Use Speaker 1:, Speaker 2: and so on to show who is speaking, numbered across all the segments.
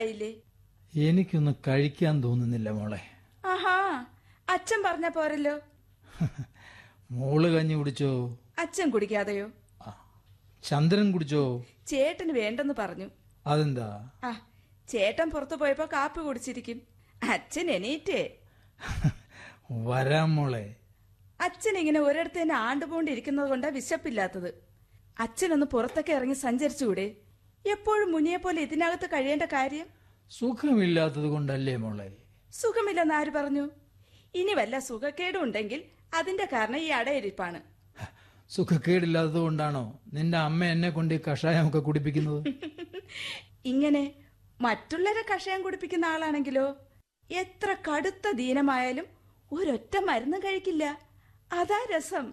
Speaker 1: ഇല്ലേ
Speaker 2: എനിക്കൊന്ന് കഴിക്കാൻ തോന്നുന്നില്ല മോളെ
Speaker 1: ആഹാ അച്ഛൻ പറഞ്ഞ പോരല്ലോ
Speaker 2: മോള് കഞ്ഞി കുടിച്ചോ
Speaker 1: അച്ഛൻ കുടിക്കാതെയോ
Speaker 2: ആ, ചന്ദ്രൻ കുടിച്ചോ
Speaker 1: ചേട്ടന് വേണ്ടെന്ന് പറഞ്ഞു
Speaker 2: അതെന്താ
Speaker 1: ആ ചേട്ടൻ പുറത്തു പോയപ്പോ കാപ്പി കുടിച്ചിരിക്കും അച്ഛൻ എണീറ്റേ
Speaker 2: വരാം മോളെ
Speaker 1: അച്ഛൻ ഇങ്ങനെ ഒരിടത്ത് തന്നെ ആണ്ടുപോണ്ടിരിക്കുന്നത് കൊണ്ടാ വിശപ്പില്ലാത്തത് അച്ഛനൊന്ന് പുറത്തൊക്കെ ഇറങ്ങി സഞ്ചരിച്ചുകൂടെ എപ്പോഴും മുനിയെ പോലെ ഇതിനകത്ത് കഴിയേണ്ട കാര്യം
Speaker 2: സുഖമില്ലാത്തത് കൊണ്ടല്ലേ മോളെ
Speaker 1: സുഖമില്ലെന്ന് ആര് പറഞ്ഞു ഇനി വല്ല സുഖക്കേടും ഉണ്ടെങ്കിൽ അതിന്റെ കാരണം ഈ അടയിരിപ്പാണ്
Speaker 2: സുഖക്കേടില്ലാത്തത് കൊണ്ടാണോ നിന്റെ അമ്മ എന്നെ കൊണ്ട് ഈ കഷായമൊക്കെ കുടിപ്പിക്കുന്നത്
Speaker 1: ഇങ്ങനെ മറ്റുള്ളവരെ കഷായം കുടിപ്പിക്കുന്ന ആളാണെങ്കിലോ എത്ര കടുത്ത ദീനമായാലും ഒരൊറ്റ മരുന്ന് കഴിക്കില്ല അതാ രസം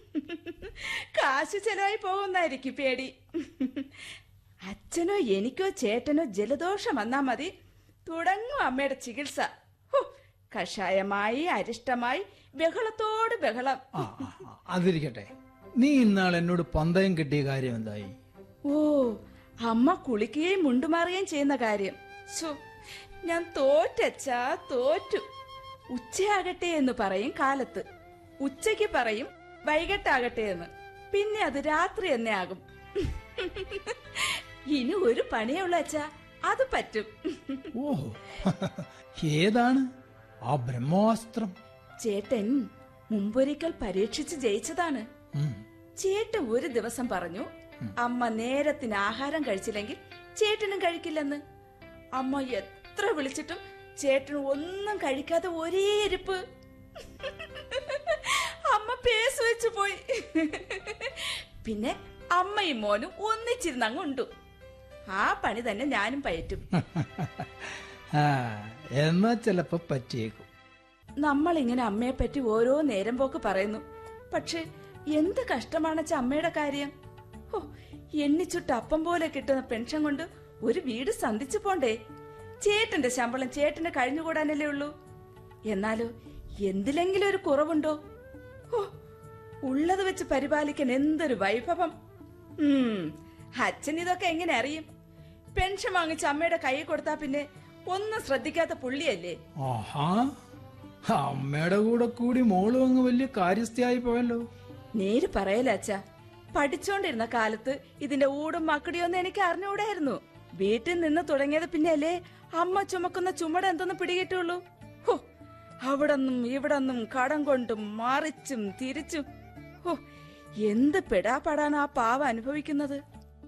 Speaker 1: കാശ് ചെലവായി പോകുന്നായിരിക്കും പേടി അച്ഛനോ എനിക്കോ ചേട്ടനോ ജലദോഷം വന്നാ മതി തുടങ്ങും അമ്മയുടെ ചികിത്സ ഹോ, കഷായമായി അരിഷ്ടമായി ബഹളത്തോട് ബഹളം
Speaker 2: ആ ആ, ആ, അതിരിക്കട്ടെ നീ ഇന്നാൾ എന്നോട് പന്തയം കിട്ടിയ കാര്യം എന്തായി
Speaker 1: ഓ അമ്മ കുളിക്കുകയും മുണ്ടുമാറുകയും ചെയ്യുന്ന കാര്യം ശോ, ഞാൻ തോറ്റച്ചാ തോറ്റു ഉച്ചയാകട്ടെ എന്ന് പറയും കാലത്ത് ഉച്ചയ്ക്ക് പറയും വൈകിട്ടാകട്ടെ എന്ന് പിന്നെ അത് രാത്രി തന്നെ ആകും ഇനി ഒരു പണിയേ ഉള്ളൂ അച്ഛാ അത് പറ്റും
Speaker 2: ഓ ഏതാണ് ആ ബ്രഹ്മാസ്ത്രം
Speaker 1: ചേട്ടൻ മുമ്പൊരിക്കൽ പരീക്ഷിച്ച് ജയിച്ചതാണ്
Speaker 2: ഉം.
Speaker 1: ചേട്ടൻ ഒരു ദിവസം പറഞ്ഞു അമ്മ നേരത്തിന് ആഹാരം കഴിച്ചില്ലെങ്കിൽ ചേട്ടനും കഴിക്കില്ലെന്ന് അമ്മ എത്ര വിളിച്ചിട്ടും ചേട്ടൻ ഒന്നും കഴിക്കാതെ ഒരേ ഇരിപ്പ് അമ്മ പേസ് വെച്ചു പോയി പിന്നെ അമ്മയും മോനും ഒന്നിച്ചിരുന്ന് അങ്ങ് ഉണ്ടു ആ പണി തന്നെ ഞാനും പയറ്റും
Speaker 2: ആ എന്നാ ചിലപ്പോ പറ്റിയേക്കും
Speaker 1: നമ്മൾ ഇങ്ങനെ അമ്മയെ പറ്റി ഓരോ നേരം പോക്ക് പറയുന്നു പക്ഷെ എന്ത് കഷ്ടമാണച്ച അമ്മയുടെ കാര്യം ഹോ എണ്ണിച്ചുട്ട് അപ്പം പോലെ കിട്ടുന്ന പെൻഷൻ കൊണ്ട് ഒരു വീട് സന്ധിച്ചു പോണ്ടേ ചേട്ടന്റെ ശമ്പളം ചേട്ടന് കഴിഞ്ഞുകൂടാനല്ലേ ഉള്ളൂ എന്നാലോ എന്തിലെങ്കിലും ഒരു കുറവുണ്ടോ ഹോ ഉള്ളത് വെച്ച് പരിപാലിക്കാൻ എന്തൊരു വൈഭവം ഉം അച്ഛൻ ഇതൊക്കെ എങ്ങനെ അറിയും പെൻഷൻ വാങ്ങിച്ച് അമ്മയുടെ കൈ കൊടുത്താ പിന്നെ ഒന്നും ശ്രദ്ധിക്കാത്ത പുള്ളിയല്ലേ
Speaker 2: ആഹാ അമ്മയുടെ കൂടെ കൂടി മോളും അങ്ങ് വലിയ കാര്യസ്ഥയായി പോയല്ലോ
Speaker 1: നേര് പറയല അച്ഛ പഠിച്ചോണ്ടിരുന്ന കാലത്ത് ഇതിന്റെ ഊടും മക്കടിയൊന്നും എനിക്ക് അറിഞ്ഞുകൂടായിരുന്നു വീട്ടിൽ നിന്ന് തുടങ്ങിയത് പിന്നെയല്ലേ അമ്മ ചുമക്കുന്ന ചുമട് എന്തെന്ന് പിടികിട്ടുള്ളൂ ഹോ അവിടന്നും ഇവിടന്നും കടം കൊണ്ടും മറിച്ചും തിരിച്ചും ഹോ എന്ത് പെടാപ്പാടാണ് ആ പാവ അനുഭവിക്കുന്നത്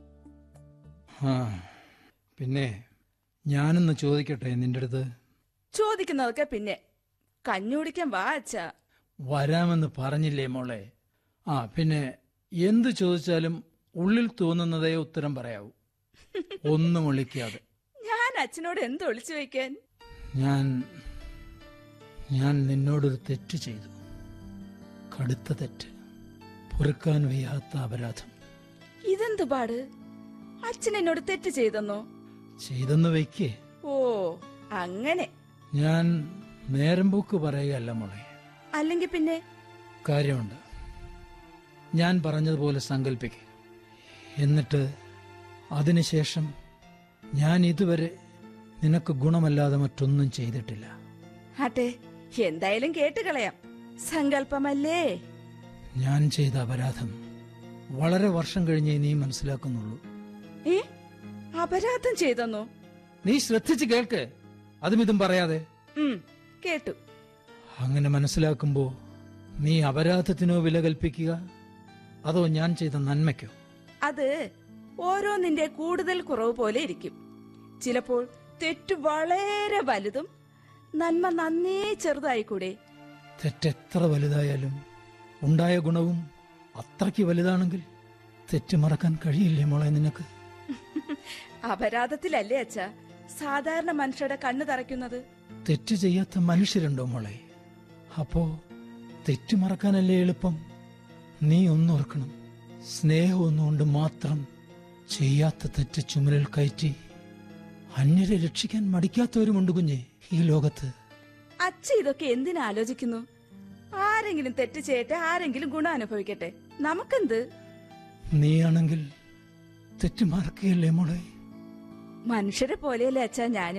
Speaker 2: ആ പിന്നെ ഞാനൊന്ന് ചോദിക്കട്ടെ നിന്റെ അടുത്ത്
Speaker 1: ചോദിക്കുന്നതൊക്കെ പിന്നെ കഞ്ഞി കുടിക്കാൻ വാ അച്ഛാ
Speaker 2: വരാമെന്ന് പറഞ്ഞില്ലേ മോളെ ആ പിന്നെ എന്ത് ചോദിച്ചാലും ഉള്ളിൽ തോന്നുന്നതേ ഉത്തരം പറയാവൂ ഒന്നും ഒളിക്കാതെ
Speaker 1: ഞാൻ അച്ഛനോട് എന്ത് ഒളിച്ചു വെക്കാൻ
Speaker 2: ഞാൻ ഞാൻ നിന്നോടൊരു തെറ്റ് ചെയ്തു കടുത്ത തെറ്റ് പൊറുക്കാൻ വയ്യാത്ത അപരാധം
Speaker 1: ഇതെന്ത് പാട് അച്ഛൻ എന്നോട് തെറ്റ് ചെയ്തെന്നോ
Speaker 2: ചെയ്തെന്ന് വയ്ക്കേ
Speaker 1: ഓ അങ്ങനെ
Speaker 2: ഞാൻ നേരം പോക്ക് പറയുകയല്ല മോളെ
Speaker 1: അല്ലെങ്കിൽ പിന്നെ
Speaker 2: കാര്യമുണ്ട് ഞാൻ പറഞ്ഞതുപോലെ സങ്കല്പിക്കുക എന്നിട്ട് അതിനുശേഷം ഞാൻ ഇതുവരെ നിനക്ക് ഗുണമല്ലാതെ മറ്റൊന്നും ചെയ്തിട്ടില്ല
Speaker 1: ആട്ടെ എന്തായാലും കേട്ട് കളയാം സങ്കല്പമല്ലേ
Speaker 2: ഞാൻ ചെയ്ത അപരാധം വളരെ വർഷം കഴിഞ്ഞേ നീ മനസ്സിലാക്കുന്നുള്ളൂ
Speaker 1: ഏ അപരാധം ചെയ്തെന്നോ
Speaker 2: നീ ശ്രദ്ധിച്ച് കേൾക്ക് അതും ഇതും പറയാതെ
Speaker 1: ഉം കേട്ടു
Speaker 2: അങ്ങനെ മനസ്സിലാക്കുമ്പോ നീ അപരാധത്തിനോ വില കൽപ്പിക്കുക അതോ ഞാൻ ചെയ്ത നന്മയ്ക്കോ
Speaker 1: അത് ഓരോന്നിന്റെ കൂടുതൽ കുറവ് പോലെ ഇരിക്കും ചിലപ്പോൾ തെറ്റ് വളരെ വലുതും നന്മ നന്നേ ചെറുതായിക്കൂടെ
Speaker 2: തെറ്റെത്ര വലുതായാലും ഉണ്ടായ ഗുണവും അത്രയ്ക്ക് വലുതാണെങ്കിൽ തെറ്റ് മറക്കാൻ കഴിയില്ലേ മോളെ നിനക്ക്
Speaker 1: അപരാധത്തിലല്ലേ അച്ഛ സാധാരണ മനുഷ്യരുടെ കണ്ണു തറയ്ക്കുന്നത്
Speaker 2: തെറ്റ് ചെയ്യാത്ത മനുഷ്യരുണ്ടോ മോളെ അപ്പോ തെറ്റ് മറക്കാനല്ലേ എളുപ്പം നീ ഒന്നോർക്കണം സ്നേഹം ഒന്നുകൊണ്ട് മാത്രം ചെയ്യാത്ത തെറ്റ് ചുമലിൽ കയറ്റി അന്യരെ രക്ഷിക്കാൻ മടിക്കാത്തവരുമുണ്ട് കുഞ്ഞെ ഈ ലോകത്ത്
Speaker 1: അച്ഛ ഇതൊക്കെ എന്തിനാ ആലോചിക്കുന്നു ആരെങ്കിലും തെറ്റ് ചെയ്യട്ടെ ആരെങ്കിലും ഗുണം അനുഭവിക്കട്ടെ നമുക്കെന്ത്
Speaker 2: നീയാണെങ്കിൽ തെറ്റ് മറക്കുകയല്ലേ മോളെ
Speaker 1: മനുഷ്യരെ പോലെയല്ലേ അച്ഛാ ഞാനും